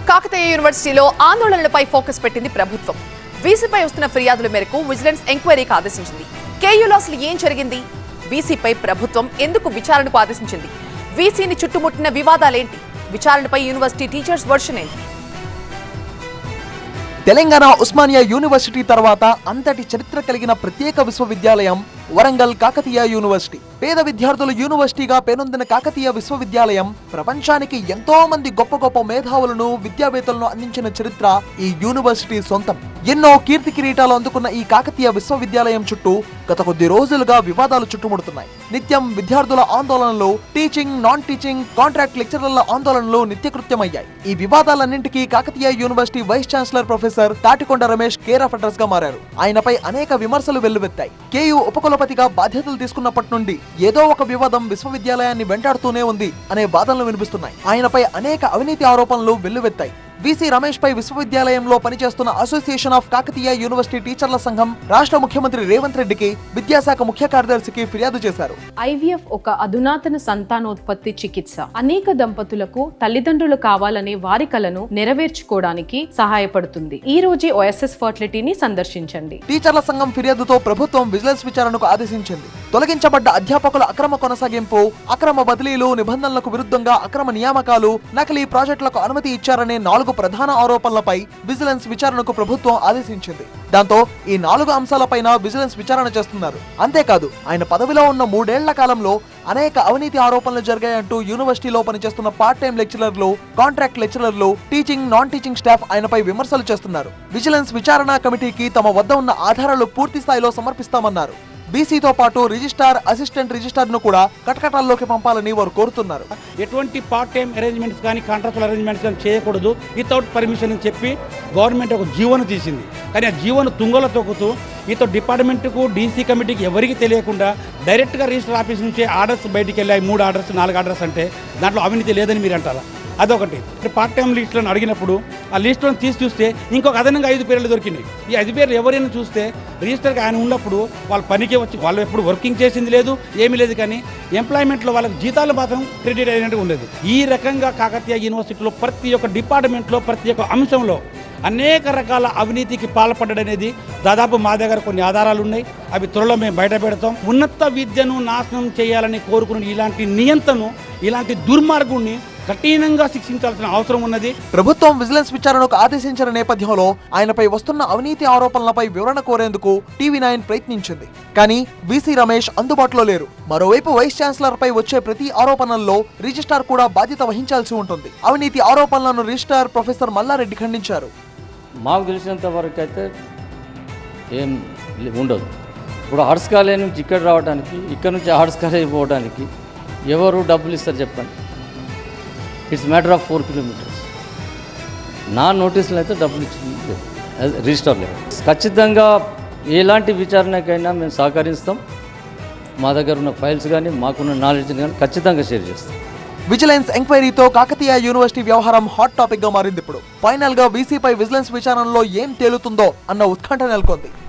కాకతీయ యూనివర్సిటీలో ఆందోళనలపై ఫోకస్ పెట్టింది ప్రభుత్వం వీసీపై వస్తున్న ఫిర్యాదుల మేరకు విజిలెన్స్ ఎంక్వైరీకి ఆదేశించింది కేయూలో అసలు ఏం జరిగింది వీసీపై ప్రభుత్వం ఎందుకు విచారణకు ఆదేశించింది వీసీని చుట్టుముట్టిన వివాదాలేంటి విచారణపై యూనివర్సిటీ టీచర్స్ వర్షన్ ఏంటి తెలంగాణ ఉస్మానియా యూనివర్సిటీ తర్వాత అంతటి చరిత్ర కలిగిన ప్రత్యేక విశ్వవిద్యాలయం వరంగల్ కాకతీయ యూనివర్సిటీ పేద విద్యార్థుల యూనివర్సిటీగా పేరొందిన కాకతీయ విశ్వవిద్యాలయం ప్రపంచానికి ఎంతో మంది గొప్ప గొప్ప మేధావులను విద్యావేత్తలను అందించిన చరిత్ర ఈ యూనివర్సిటీ సొంతం ఎన్నో కీర్తి కిరీటాలు అందుకున్న ఈ కాకతీయ విశ్వవిద్యాలయం చుట్టూ గత కొద్ది రోజులుగా వివాదాలు చుట్టుముడుతున్నాయి నిత్యం విద్యార్థుల ఆందోళనలు టీచింగ్ నాన్ టీచింగ్ కాంట్రాక్ట్ లెక్చరర్ల ఆందోళనలు నిత్యకృత్యమయ్యాయి ఈ వివాదాలన్నింటికీ Kakatiya university vice chancellor professor Tatikonda Ramesh care of address గా మారారు ఆయనపై అనేక విమర్శలు వెల్లువెత్తాయి కేయు ఉపకులపతిగా బాధ్యతలు తీసుకున్నప్పటి నుండి ఏదో ఒక వివాదం విశ్వవిద్యాలయాన్ని వెంటాడుతూనే ఉంది అనే వాదనలు వినిపిస్తున్నాయి ఆయనపై అనేక అవినీతి ఆరోపణలు వెల్లువెత్తాయి విసి రమేష్ పై విశ్వవిద్యాలయంలో పనిచేస్తున్న అసోసియేషన్ ఆఫ్ కాకతీయ యూనివర్సిటీ టీచర్ల సంఘం రాష్ట్ర ముఖ్యమంత్రి రేవంత్ రెడ్డికి విద్యాశాఖ ముఖ్య కార్యదర్శికి ఫిర్యాదు చేశారు ఐవీఎఫ్ ఒక అధునాతన సంతానోత్పత్తి చికిత్స అనేక దంపతులకు తల్లిదండ్రులు కావాలనే వారి కలను నెరవేర్చుకోవడానికి సహాయపడుతుంది ఈ రోజే ఓఎస్ఎస్ ఫర్టిలిటీని సందర్శించండి టీచర్ల సంఘం ఫిర్యాదుతో ప్రభుత్వం విజిలెన్స్ విచారణకు ఆదేశించింది తొలగించబడ్డ అధ్యాపకుల అక్రమ కొనసాగింపు అక్రమ బదిలీలు నిబంధనలకు విరుద్ధంగా అక్రమ నియామకాలు నకిలీ ప్రాజెక్టులకు అనుమతి ఇచ్చారనే నాలుగు ప్రధాన ఆరోపణలపై విజిలెన్స్ విచారణకు ప్రభుత్వం ఆదేశించింది దాంతో ఈ నాలుగు అంశాలపైన విజిలెన్స్ విచారణ చేస్తున్నారు అంతేకాదు ఆయన పదవిలో ఉన్న మూడేళ్ల కాలంలో అనేక అవినీతి ఆరోపణలు జరిగాయంటూ యూనివర్సిటీలో పనిచేస్తున్న పార్ట్ టైం లెక్చరర్లు కాంట్రాక్ట్ లెక్చరర్లు టీచింగ్ నాన్ టీచింగ్ స్టాఫ్ ఆయనపై విమర్శలు చేస్తున్నారు విజిలెన్స్ విచారణ కమిటీకి తమ వద్ద ఉన్న ఆధారాలు పూర్తి స్థాయిలో సమర్పిస్తామన్నారు బీసీతో పాటు రిజిస్టార్ అసిస్టెంట్ రిజిస్టార్ ను కూడా కటకటాల్లోకి పంపాలని వారు కోరుతున్నారు ఎటువంటి పార్ట్ టైం అరేంజ్మెంట్స్ కానీ కాంట్రాక్చువల్ అరేంజ్మెంట్స్ కానీ చేయకూడదు వితౌట్ పర్మిషన్ అని చెప్పి గవర్నమెంట్ ఒక జీవోను తీసింది కానీ ఆ జీవోను తుంగలో తొక్కుతూ ఇతో డిపార్ట్మెంట్కు డీసీ కమిటీకి ఎవరికి తెలియకుండా డైరెక్ట్గా రిజిస్టర్ ఆఫీస్ నుంచి ఆర్డర్స్ బయటికి వెళ్ళాయి మూడు ఆర్డర్స్ నాలుగు ఆర్డర్స్ అంటే దాంట్లో అవినీతి లేదని మీరు అంటారా అదొకటి పార్ట్ టైం లిస్టులను అడిగినప్పుడు ఆ లిస్టులను తీసి చూస్తే ఇంకొక అదనంగా ఐదు పేర్లు దొరికినాయి ఈ ఐదు పేర్లు ఎవరైనా చూస్తే రిజిస్టర్కి ఆయన ఉన్నప్పుడు వాళ్ళ పనికి వచ్చి వాళ్ళు ఎప్పుడు వర్కింగ్ చేసింది లేదు ఏమీ లేదు కానీ ఎంప్లాయ్మెంట్లో వాళ్ళకి జీతాలు మాత్రం క్రెడిట్ అయినట్టు ఉండేది ఈ రకంగా కాకతీయ యూనివర్సిటీలో ప్రతి ఒక్క డిపార్ట్మెంట్లో ప్రతి ఒక్క అంశంలో అనేక రకాల అవినీతికి పాల్పడ్డనేది దాదాపు మా దగ్గర కొన్ని ఆధారాలు ఉన్నాయి అవి త్వరలో మేము బయట పెడతాం ఉన్నత విద్యను నాశనం చేయాలని కోరుకునే ఇలాంటి నియంత్రణను ఇలాంటి దుర్మార్గుణ్ణి కఠినంగా శిక్షించాల్సిన అవసరం ఉన్నది ప్రభుత్వం విజిలెన్స్ విచారణకు ఆదేశించిన నేపథ్యంలో ఆయనపై వస్తున్న అవినీతి ఆరోపణలపై వివరణ కోరేందుకు టీవీ నైన్ ప్రయత్నించింది కానీ వీసీ రమేష్ అందుబాటులో లేరు మరోవైపు వైస్ ఛాన్సలర్ పై వచ్చే ప్రతి ఆరోపణల్లో రిజిస్ట్రార్ కూడా బాధ్యత వహించాల్సి ఉంటుంది అవినీతి ఆరోపణలను రిజిస్ట్రార్ ప్రొఫెసర్ మల్లారెడ్డి ఖండించారు మాకు తెలిసినంత వరకు అయితే ఏం లే- ఉండదు ఇప్పుడు ఆర్ట్స్ కాలేజ్ నుంచి ఇక్కడ రావడానికి ఇక్కడ నుంచి ఆర్ట్స్ కాలేజ్ పోవడానికి ఎవరు డబ్బులు ఇస్తారు చెప్పండి it's matter of four kilometres నా నోటీసులు అయితే డబ్బులు ఇచ్చింది రిజిస్టర్ లేదు ఖచ్చితంగా ఎలాంటి విచారణకైనా మేము సహకరిస్తాం మా దగ్గర ఉన్న ఫైల్స్ కానీ మాకున్న నాలెడ్జ్ కానీ ఖచ్చితంగా షేర్ చేస్తాం విజిలెన్స్ ఎంక్వైరీతో కాకతీయ యూనివర్సిటీ వ్యవహారం హాట్ టాపిక్ గా మారింది ఇప్పుడు ఫైనల్ గా వీసీపై విజిలెన్స్ విచారణలో ఏం తేలుతుందో అన్న ఉత్కంఠ నెలకొంది